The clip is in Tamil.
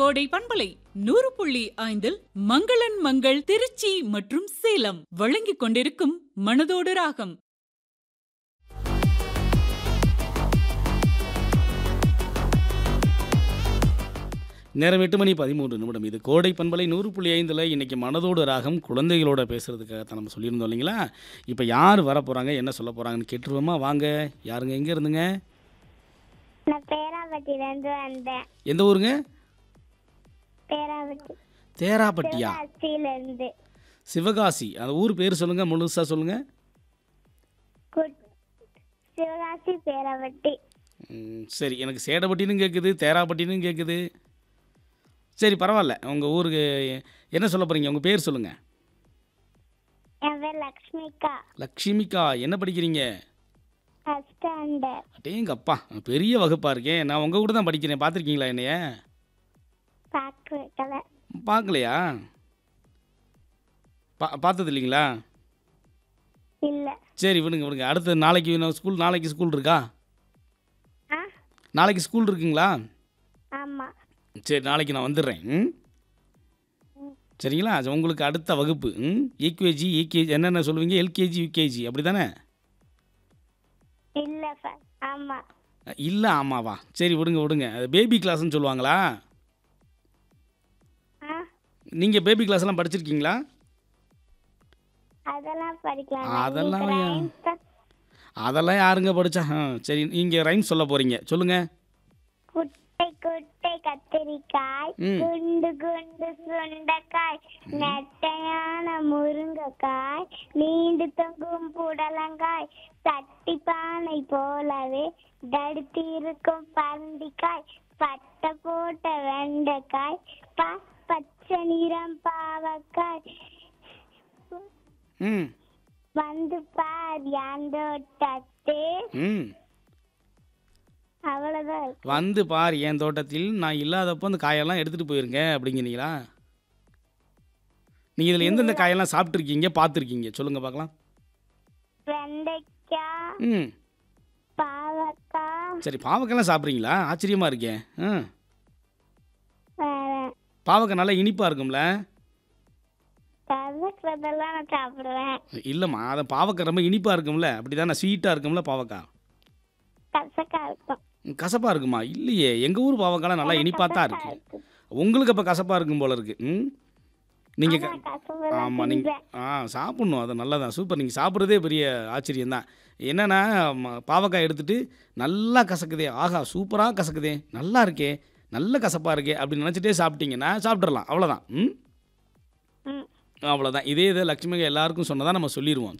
கோடை பண்பலை நூறு புள்ளி ஐந்தில் மங்களன் மங்கள் திருச்சி மற்றும் சேலம் வழங்கிக் கொண்டிருக்கும் மனதோடு ராகம் நேரம் எட்டு மணி பதிமூன்று நிமிடம் இது கோடை பண்பலை நூறு புள்ளி ஐந்தில் இன்றைக்கி மனதோடு ராகம் குழந்தைகளோட பேசுகிறதுக்காக நம்ம சொல்லியிருந்தோம் இல்லைங்களா இப்போ யார் வர போகிறாங்க என்ன சொல்ல போகிறாங்கன்னு கேட்டுருவோமா வாங்க யாருங்க எங்கே இருந்துங்க நான் பேராபட்டியிலேருந்து வந்தேன் எந்த ஊருங்க பேராபட்டி தேராப்பட்டியா சிவகாசியிலேருந்து சிவகாசி அந்த ஊர் பேர் சொல்லுங்கள் முழுசாக சொல்லுங்கள் குட் சிவகாசி பேராபட்டி ம், சரி எனக்கு சேடப்பட்டினும் கேட்குது தேராப்பட்டினும் கேட்குது சரி பரவாயில்ல உங்கள் ஊருக்கு என்ன சொல்ல போகிறீங்க உங்கள் பேர் சொல்லுங்கள் என் பேர் லக்ஷ்மிகா லக்ஷ்மிகா என்ன படிக்கிறீங்க ஃபஸ்ட் ஸ்டாண்டர்ட் அடேங்க அப்பா பெரிய வகுப்பாக இருக்கேன் நான் உங்கள் கூட தான் படிக்கிறேன் பார்த்துருக்கீங்களா என்னைய பார்க்க வைக்கல பார்க்கலையா பா பார்த்தது இல்லைங்களா இல்லை சரி விடுங்க விடுங்க அடுத்து நாளைக்கு நான் ஸ்கூல் நாளைக்கு ஸ்கூல் இருக்கா ஆ நாளைக்கு ஸ்கூல் இருக்குங்களா ஆமாம் சரி நாளைக்கு நான் வந்துடுறேன் ம் சரிங்களா அது உங்களுக்கு அடுத்த வகுப்பு ம் ஈக்யூஜி ஈகேஜி என்னென்ன சொல்லுவீங்க எல்கேஜி யூகேஜி அப்படி தானே இல்லை ஆமாம் இல்லை ஆமாவா சரி விடுங்க விடுங்க அது பேபி கிளாஸ்னு சொல்லுவாங்களா ஆ நீங்கள் பேபி கிளாஸ்லாம் படிச்சிருக்கீங்களா அதெல்லாம் படிக்கலாம் அதெல்லாம் நான் ஏன்? ninth தான். அதெல்லாம் யாருங்க படித்தா ஆ சரி நீங்கள் ரைம் சொல்ல போகிறீங்க சொல்லுங்கள் குட்டை குட்டை கத்திரிக்காய் ம். குண்டு குண்டு சுண்டைக்காய் நெட்டையான முருங்கைக்காய் நீண்டு தொங்கும் புடலங்காய் சட்டி பானை போலவே தடுத்து இருக்கும் பரண்டிக்காய் பட்டை போட்ட வெண்டைக்காய் ப பச்சை நிறம் பாவக்காய் ம் வந்து பார் யாந்தோட்டத்து ம் அவ்வளவுதான் இருக்கு. வந்து பார் என் தோட்டத்தில் நான் இல்லாதப்போ அந்த காயெல்லாம் எடுத்துகிட்டு போயிருங்க அப்படிங்கிறீங்களா நீங்கள் இதில் எந்தெந்த காயெல்லாம் சாப்பிட்ருக்கீங்க பார்த்துருக்கீங்க சொல்லுங்கள் பார்க்கலாம் வெண்டைக்காய் ம் பாவக்காய் சரி பாவக்காய்லாம் சாப்பிட்றீங்களா ஆச்சரியமாக இருக்கே ம் வேற பாவக்காய் நல்லா இனிப்பாக இருக்கும்ல கசக்கிறதெல்லாம் நான் சாப்பிடுவேன் இல்லைம்மா அதை பாவக்காய் ரொம்ப இனிப்பாக இருக்கும்ல அப்படி தானே ஸ்வீட்டாக இருக்கும்ல பாவக்காய் கசக்கா இருக்கும் கசப்பாக இருக்குமா இல்லையே எங்கள் ஊர் பாவக்காய்லாம் நல்லா இனிப்பாக தான் கசக்கா இருக்குது இருக்கு. உங்களுக்கு அப்போ கசப்பாக இருக்கும் போல இருக்கு ம் நீங்கள் ஆனா கசப்பெல்லாம் ஆமாம் நீங்கள் தின்பேன். ஆ சாப்பிட்ணும் அது நல்லதான் சூப்பர் நீங்கள் சாப்பிட்றதே பெரிய ஆச்சரியம் தான் என்னென்னா ம- பாவக்காய் எடுத்துட்டு நல்லா கசக்குதே ஆஹா சூப்பராக கசக்குதே நல்லா இருக்கே நல்ல கசப்பாக இருக்கே அப்படின்னு நினச்சிட்டே சாப்பிட்டீங்கன்னா சாப்பிட்றலாம் அவ்வளோதான் ம் ம் அவ்வளோதான் இதே இதை லக்ஷ்மிகா எல்லாருக்கும் சொன்னதாக நம்ம சொல்லிடுவோம்